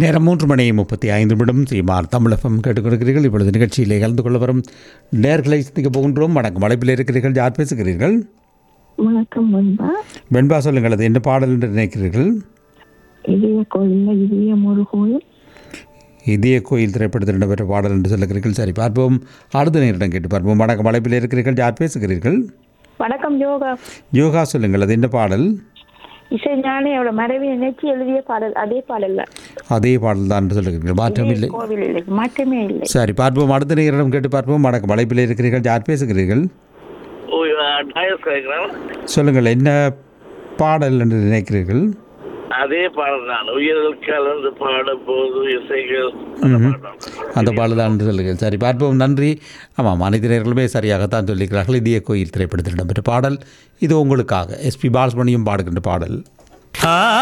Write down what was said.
நேரம் மூன்று மணி முப்பத்தி ஐந்து நிமிடம் சீமார் தமிழகம் கேட்டுக்கொண்டிருக்கிறீர்கள் இப்பொழுது நிகழ்ச்சியிலே கலந்து கொள்ள வரும் நேர்களை சந்திக்க போகின்றோம் வணக்கம் அழைப்பில் இருக்கிறீர்கள் யார் பேசுகிறீர்கள் வணக்கம் முன்பா வெண்பா சொல்லுங்கள் அது என்ன பாடல் என்று நினைக்கிறீர்கள் இதய கோயில்ல இதய ஒரு கோயில் இதய கோயில் திரைப்படத்தில் இடம்பெற்ற பாடல் என்று சொல்லுகிறீர்கள் சரி பார்ப்போம் அடுத்த நேரிடம் கேட்டு பார்ப்போம் வணக்கம் அழைப்பில் இருக்கிறீர்கள் யார் பேசுகிறீர்கள் வணக்கம் யோகா யோகா சொல்லுங்கள் அது என்ன பாடல் இசை ஞானியோட மறைவை நினைச்சு எழுதிய பாடல் அதே பாடல்ல அதே பாடல் தான் என்று சொல்லுகிறீர்கள் மாற்றம் இல்லை கோவில் இல்லை மாற்றமே இல்லை சரி பார்ப்போம் அடுத்த நேரிடம் கேட்டு பார்ப்போம் வணக்கம் அழைப்பில் இருக்கிறீர்கள் யார் பேசுகிறீர்கள் ஓ டயஸ் கேட்குறேன் சொல்லுங்கள் என்ன பாடல் என்று நினைக்கிறீர்கள் அதே பாடல் தான் உயிர்கள் கலந்து பாடும் போது இசைகள் அந்த பாடல் தான் என்று சொல்லுங்கள் சரி பார்ப்போம் நன்றி ஆமாம் அனைத்து நேர்களுமே சரியாகத்தான் சொல்லிக்கிறார்கள் இதய கோயில் திரைப்படத்தில் இடம்பெற்ற பாடல் இது உங்களுக்காக எஸ்பி பாலசுமணியும் பாடுகின்ற பாடல்